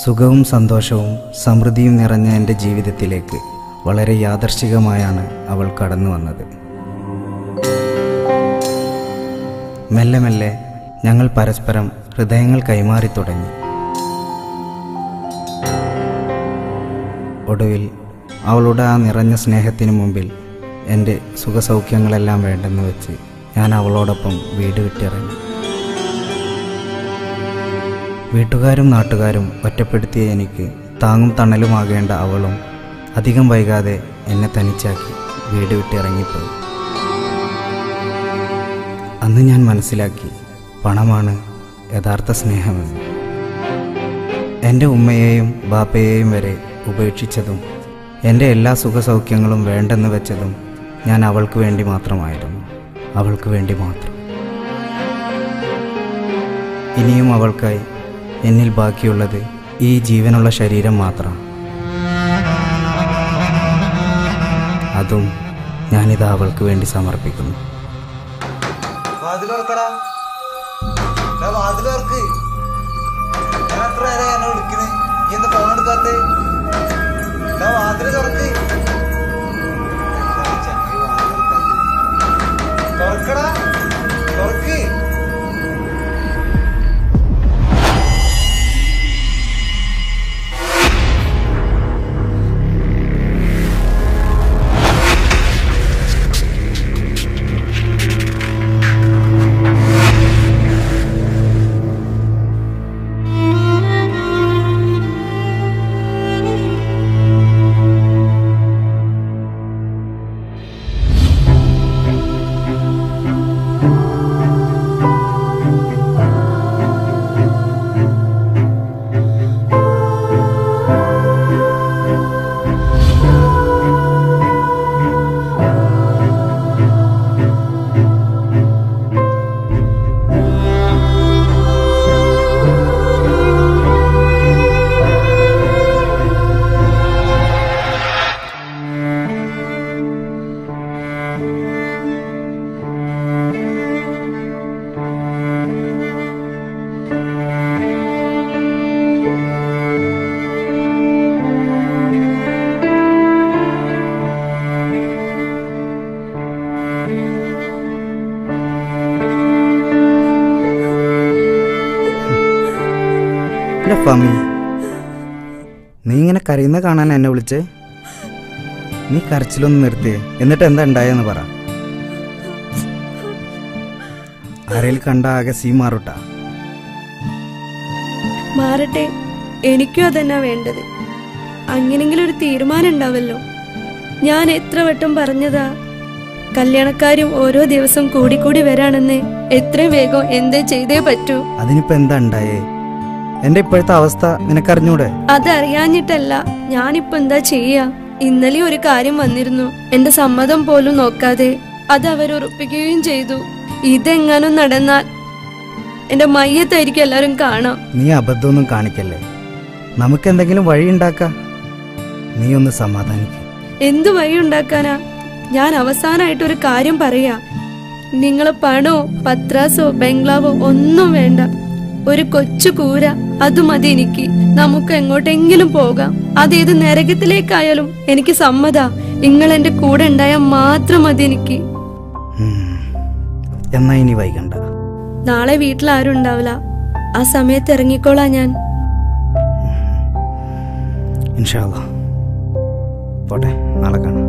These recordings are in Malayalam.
സുഖവും സന്തോഷവും സമൃദ്ധിയും നിറഞ്ഞ എൻ്റെ ജീവിതത്തിലേക്ക് വളരെ യാദർശികമായാണ് അവൾ കടന്നു വന്നത് മെല്ലെ മെല്ലെ ഞങ്ങൾ പരസ്പരം ഹൃദയങ്ങൾ കൈമാറി തുടങ്ങി ഒടുവിൽ അവളുടെ ആ നിറഞ്ഞ സ്നേഹത്തിന് മുമ്പിൽ എൻ്റെ സുഖസൗഖ്യങ്ങളെല്ലാം വേണ്ടെന്ന് വെച്ച് ഞാൻ അവളോടൊപ്പം വീട് വിട്ടിറങ്ങി വീട്ടുകാരും നാട്ടുകാരും ഒറ്റപ്പെടുത്തിയ എനിക്ക് താങ്ങും തണലുമാകേണ്ട അവളും അധികം വൈകാതെ എന്നെ തനിച്ചാക്കി വീട് വിട്ടിറങ്ങിപ്പോയി അന്ന് ഞാൻ മനസ്സിലാക്കി പണമാണ് യഥാർത്ഥ സ്നേഹമെന്ന് എൻ്റെ ഉമ്മയെയും ബാപ്പയെയും വരെ ഉപേക്ഷിച്ചതും എൻ്റെ എല്ലാ സുഖസൗഖ്യങ്ങളും വേണ്ടെന്ന് വെച്ചതും ഞാൻ അവൾക്ക് വേണ്ടി മാത്രമായിരുന്നു അവൾക്ക് വേണ്ടി മാത്രം ഇനിയും അവൾക്കായി എന്നിൽ ബാക്കിയുള്ളത് ഈ ജീവനുള്ള ശരീരം മാത്രം അതും ഞാനിത് അവൾക്ക് വേണ്ടി സമർപ്പിക്കുന്നു വാതിലോർക്കടാ വാതിലോർക്ക് ഞാൻ എത്ര നേരം എന്നെ വിളിക്കണ് ഈ എന്താ ഫോൺ എടുക്കാത്ത വാതില് തുറക്ക് എന്താണ് ചങ്ങായി വാതില് തുറക്കാത്തെ? തുറക്കടാ തുറക്ക് എൻ്റെ ഫമി നീ ഇങ്ങനെ കരയുന്ന കാണാൻ എന്നെ വിളിച്ചേ നീ കരച്ചിലൊന്ന് നിർത്തിയേ എന്നിട്ട് എന്താ ഉണ്ടായെന്ന് പറ ആരേൽ കണ്ട ആകെ സീ മാറുട്ടാ മാറട്ടെ എനിക്കും അതന്നെ വേണ്ടത് അങ്ങനെങ്കിലും ഒരു തീരുമാനം ഉണ്ടാവല്ലോ ഞാൻ എത്ര വട്ടം പറഞ്ഞതാ കല്യാണക്കാരും ഓരോ ദിവസം കൂടിക്കൂടി വരാണെന്ന് എത്രയും വേഗം എന്തേ ചെയ്തേ പറ്റൂ അതിനിപ്പോ എന്താ ഉണ്ടായേ എൻ്റെ ഇപ്പോഴത്തെ അവസ്ഥ നിനക്കറിഞ്ഞൂടെ അതറിയാഞ്ഞിട്ടല്ല ഞാനിപ്പോ എന്താ ചെയ്യാ ഇന്നലെ ഒരു കാര്യം വന്നിരുന്നു എന്റെ സമ്മതം പോലും നോക്കാതെ അത് അവർ ഉറപ്പിക്കുകയും ചെയ്തു ഇതെങ്ങാനും നടന്നാൽ എന്റെ മയ്യത്തായിരിക്കും എല്ലാരും കാണാം നീ അബദ്ധമൊന്നും കാണിക്കല്ലേ നമുക്ക് എന്തെങ്കിലും വഴി ഉണ്ടാക്കാം നീ ഒന്ന് സമാധാനിക്കും എന്തു വഴി ഉണ്ടാക്കാനാ ഞാൻ അവസാനായിട്ട് ഒരു കാര്യം പറയാ നിങ്ങളെ പണോ പത്രാസോ ബംഗ്ലാവോ ഒന്നും വേണ്ട ഒരു കൊച്ചു കൂര അത് മതി എനിക്ക് നമുക്ക് എങ്ങോട്ടെങ്കിലും പോകാം അതേത് നരകത്തിലേക്കായാലും എനിക്ക് സമ്മതാ നിങ്ങൾ എന്റെ കൂടെ ഉണ്ടായാൽ മാത്രം മതി എനിക്ക് എന്നാ ഇനി വൈകണ്ട നാളെ വീട്ടിൽ ആരും ഉണ്ടാവില്ല ആ സമയത്ത് ഇറങ്ങിക്കോളാ ഞാൻ ഇൻഷാല്ല പോട്ടെ നാളെ കാണാം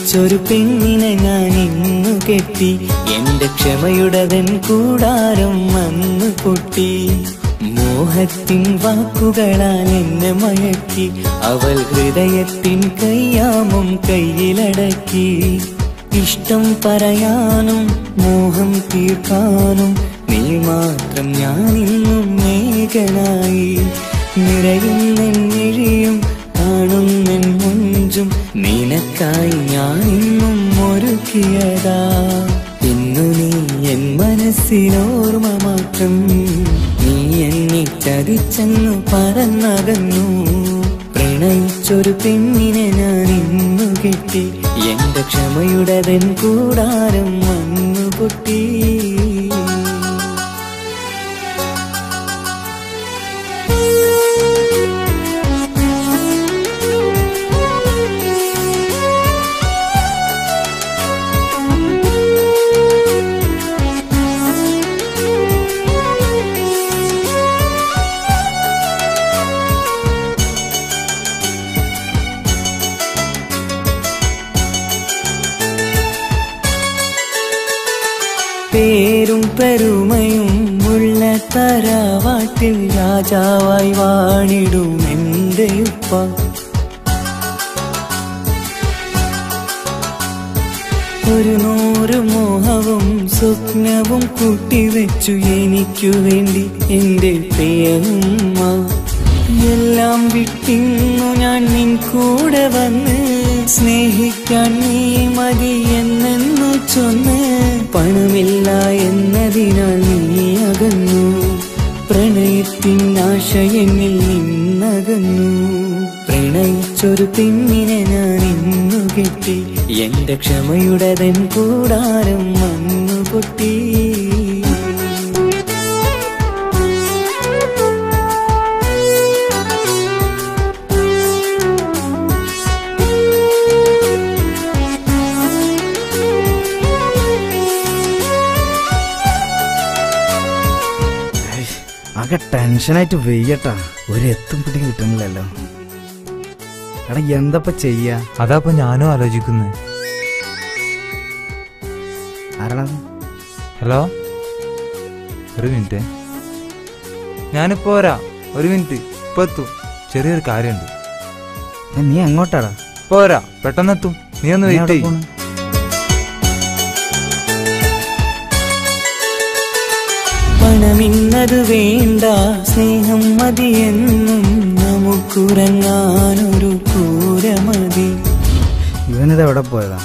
പ്രണയിച്ചൊരു പെണ്ണിനെ ഞാൻ ഇന്നു കെട്ടി എന്റെ ക്ഷമയുടവൻ കൂടാരം വന്നു പൊട്ടി മോഹത്തിൻ വാക്കുകളാൽ എന്നെ മയക്കി അവൾ ഹൃദയത്തിൻ കയ്യാമം കയ്യിലടക്കി ഇഷ്ടം പറയാനും മോഹം തീർക്കാനും നീ മാത്രം ഞാനിന്നും മേഘനായി നിറയുന്നെഴിയും കാണുന്നെൻ മുഞ്ചും നിനക്കായി ഞാനിന്നും ഒരുക്കിയതാ ഇന്നു നീ എൻ മനസ്സിനോർമ്മ മാത്രം നീ എന്നെ ചതിച്ചെന്നു പറന്നകന്നു പ്രണയിച്ചൊരു പെണ്ണിനെ ഞാൻ ഇന്നു കെട്ടി എന്റെ ക്ഷമയുടെ വെൻ കൂടാരം വന്നു പൊട്ടി പേരും പെരുമയും ഉള്ള തറവാട്ടിൽ രാജാവായി വാണിടും എന്റെ ഉപ്പ ഒരു നൂറ് മോഹവും സ്വപ്നവും കൂട്ടിവെച്ചു എനിക്കു വേണ്ടി എന്റെ പ്രിയമ്മ എല്ലാം വിട്ടിന്നു ഞാൻ നിൻ കൂടെ വന്ന് സ്നേഹിക്കാൻ നീ മതി എന്നെന്നു ചൊന്ന് പണമില്ല എന്നതിനാൽ നീ അകന്നു പ്രണയത്തിൻ ആശ എന്നിൽ നിന്നകന്നു പ്രണയിച്ചൊരു പെണ്ണിനെ ഞാൻ ഇന്നു കെട്ടി എന്റെ ക്ഷമയുടെ തൻ കൂടാരം വന്നു പൊട്ടി ആകെ ടെൻഷനായിട്ട് വെയ്യട്ടാ ഒരു എത്തും പിടി കിട്ടുന്നില്ലല്ലോ എടാ എന്തപ്പ ചെയ്യാ അതാപ്പൊ ഞാനും ആലോചിക്കുന്നത് ആരാണത് ഹലോ ഒരു മിനിറ്റ് ഞാനിപ്പോ വരാം ഒരു മിനിറ്റ് ഇപ്പൊ എത്തും ചെറിയൊരു കാര്യമുണ്ട് ഏ, നീ എങ്ങോട്ടാടാ ഇപ്പൊ വരാം പെട്ടെന്നെത്തും നീ ഒന്ന് നീ വെയിറ്റ് എവിടെ ചെയ്യും പോണ്? പണമിന്നത് വേണ്ട സ്നേഹം മതിയെന്നും നമുക്കുറങ്ങാനൊരു കൂര മതി ഇവനിത് എവിടെ പോയതാ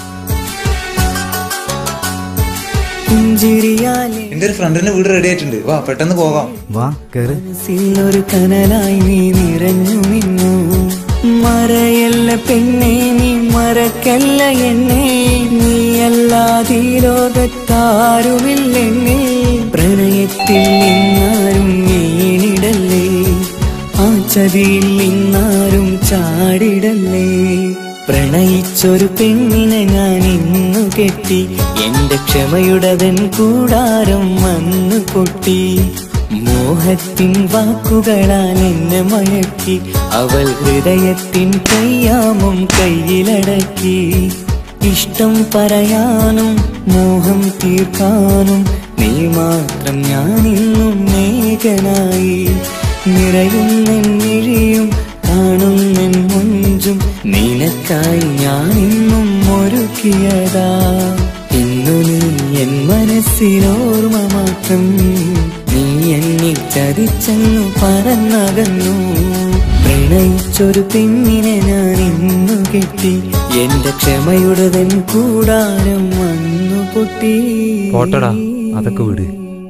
പുഞ്ചിരിയാലെ എന്റെ ഒരു ഫ്രണ്ടിന്റെ വീട് റെഡി ആയിട്ടുണ്ട് വാ പെട്ടെന്ന് പോകാം വാ കേറ് മനസ്സിലൊരു കനലായി നീ നിറഞ്ഞു നിന്നു മറയല്ല പെണ്ണെ നീ മറക്കല്ല എന്നെ നീയല്ലാതെ ഈ ലോകത്താരുമില്ലെന്നെ പ്രണയത്തിൽ നിന്നാരും വീണിടല്ലേ ആ ചതിയിൽ നിന്നാരും ചാടിടല്ലേ പ്രണയിച്ചൊരു പെണ്ണിനെ ഞാൻ ഇന്നു കെട്ടി എന്റെ ക്ഷമയുടവൻ കൂടാരം വന്നു പൊട്ടി മോഹത്തിൻ വാക്കുകളാൽ എന്നെ മയക്കി അവൾ ഹൃദയത്തിൻ കയ്യാമം കയ്യിലടക്കി ഇഷ്ടം പറയാനും മോഹം തീർക്കാനും നീ മാത്രം ഞാനിന്നും മേഘനായി നിറയുന്നെഴിയും കാണുന്നെൻ മുഞ്ചും നിനക്കായി ഞാനിന്നും ഒരുക്കിയതാ ഇന്നു നീ എൻ മനസ്സിനോർമ്മ മാത്രം നീ എന്നിൽ ചതിച്ചെന്നു പറന്നകന്നു പ്രണയിച്ചൊരു പെണ്ണിനെ ഞാൻ ഇന്നു കെട്ടി എന്റെ ക്ഷമയുടെ വെൻ കൂടാരം വന്നു പൊട്ടി പോട്ടടാ അതൊക്കെ വിട്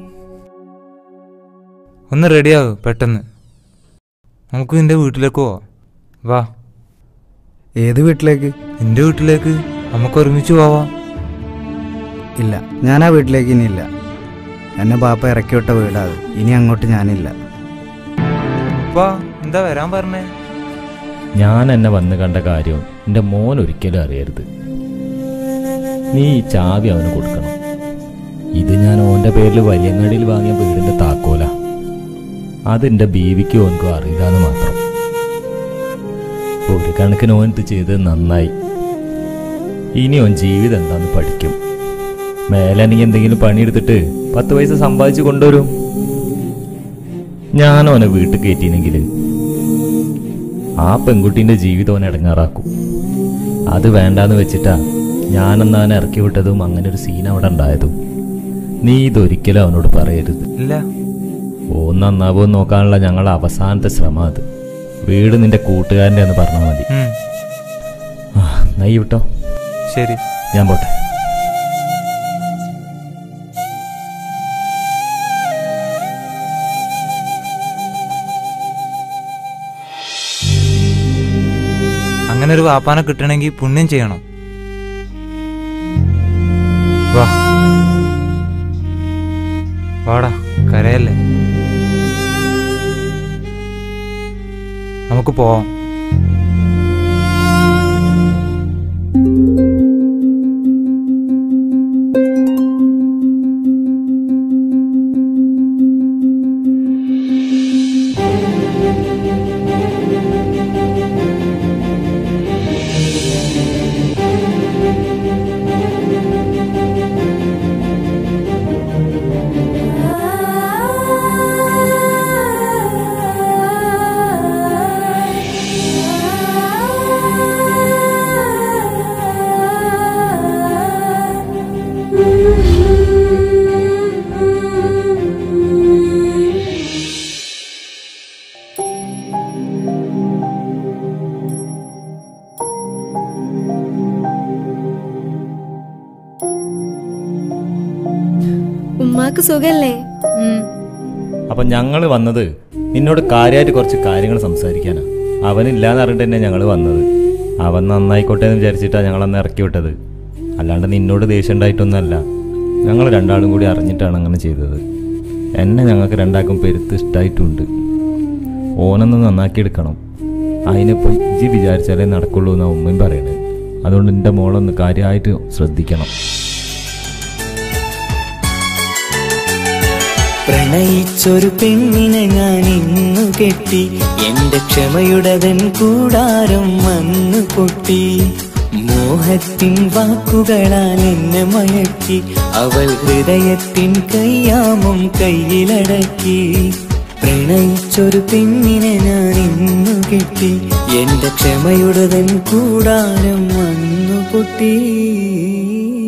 ഒന്ന് റെഡിയാകും പെട്ടെന്ന് നമുക്ക് നിന്റെ വീട്ടിലേക്ക് പോവാം വാ ഏത് വീട്ടിലേക്ക് നിന്റെ വീട്ടിലേക്ക് നമുക്ക് ഒരുമിച്ച് പോവാം ഇല്ല ഞാൻ ആ വീട്ടിലേക്ക് ഇനിയില്ല എന്നെ ബാപ്പ ഇറക്കി വിട്ട വീടാ അത് ഇനി അങ്ങോട്ട് ഞാനില്ല വാ എന്താ വരാൻ പറഞ്ഞേ ഞാൻ എന്നെ വന്ന് കണ്ട കാര്യം എൻ്റെ മോൻ ഒരിക്കലും അറിയരുത് നീ ഈ ചാവി അവന് കൊടുക്കണം ഇത് ഞാൻ ഓൻ്റെ പേരിൽ വലിയങ്ങാടിയിൽ വാങ്ങിയ വീടിൻ്റെ താക്കോല അതെൻ്റെ ബീവിക്കും ഓനക്കും അറിയില്ലാന്ന് മാത്രം ഒരു കണക്കിന് ഓൻ ഇത് ചെയ്തത് നന്നായി ഇനി ഓൻ ജീവിതം എന്താന്ന് പഠിക്കും മേലെ നീ എന്തെങ്കിലും പണിയെടുത്തിട്ട് പത്ത് പൈസ സമ്പാദിച്ചു കൊണ്ടുവരും ഞാൻ ഓനെ വീട്ടിൽ കയറ്റിനെങ്കിൽ ആ പെൺകുട്ടീൻ്റെ ജീവിതം ഓനെ ഇടങ്ങാറാക്കും അത് വേണ്ടാന്ന് വെച്ചിട്ടാ ഞാനെന്ന് അവനെ ഇറക്കി വിട്ടതും അങ്ങനെ ഒരു സീൻ അവിടെ ഉണ്ടായതും നീ ഇതൊരിക്കലും അവനോട് പറയരുത് ഇല്ല ഓ നന്നാവോ നോക്കാനുള്ള ഞങ്ങളുടെ അവസാനത്തെ ശ്രമം അത് വീട് നിന്റെ കൂട്ടുകാരൻ്റെ എന്ന് പറഞ്ഞാൽ മതി ഉം, ആ നൈ വിട്ടോ ശരി ഞാൻ പോട്ടെ അങ്ങനെ ഒരു വാപ്പാനെ കിട്ടണമെങ്കിൽ പുണ്യം ചെയ്യണം വാ വാടാ കരയല്ലേ നമുക്ക് പോവാം ഉമ്മാക്ക് സുഖല്ലേ അപ്പം ഞങ്ങൾ വന്നത് നിന്നോട് കാര്യമായിട്ട് കുറച്ച് കാര്യങ്ങൾ സംസാരിക്കാനാ അവനില്ലാന്ന് പറഞ്ഞിട്ട് തന്നെ ഞങ്ങൾ വന്നത് അവൻ നന്നായിക്കോട്ടെ എന്ന് വിചാരിച്ചിട്ടാണ് ഞങ്ങളന്ന് ഇറക്കി വിട്ടത് അല്ലാണ്ട് നിന്നോട് ദേഷ്യം ഉണ്ടായിട്ടൊന്നുമല്ല ഞങ്ങൾ രണ്ടാളും കൂടി അറിഞ്ഞിട്ടാണ് അങ്ങനെ ചെയ്തത് എന്നെ ഞങ്ങൾക്ക് രണ്ടാൾക്കും പെരുത്ത് ഇഷ്ടമായിട്ടുണ്ട് ഓനൊന്ന് നന്നാക്കി എടുക്കണം അതിനിപ്പം ഇജി വിചാരിച്ചാലേ നടക്കുള്ളൂ എന്നാണ് ഉമ്മയും പറയണത് അതുകൊണ്ട് എൻ്റെ മോളൊന്ന് കാര്യമായിട്ട് ശ്രദ്ധിക്കണം പ്രണയിച്ചൊരു പെണ്ണിനെ ഞാൻ ഇന്നു കെട്ടി എന്റെ ക്ഷമയുടവൻ കൂടാരം വന്നു പൊട്ടി മോഹത്തിൻ വാക്കുകളാൽ എന്നെ മയക്കി അവൾ ഹൃദയത്തിൻ കയ്യാമം കയ്യിലടക്കി പ്രണയിച്ചൊരു പെണ്ണിനെ ഞാൻ ഇന്നു കെട്ടി എന്റെ ക്ഷമയുടവൻ കൂടാരം വന്നു പൊട്ടി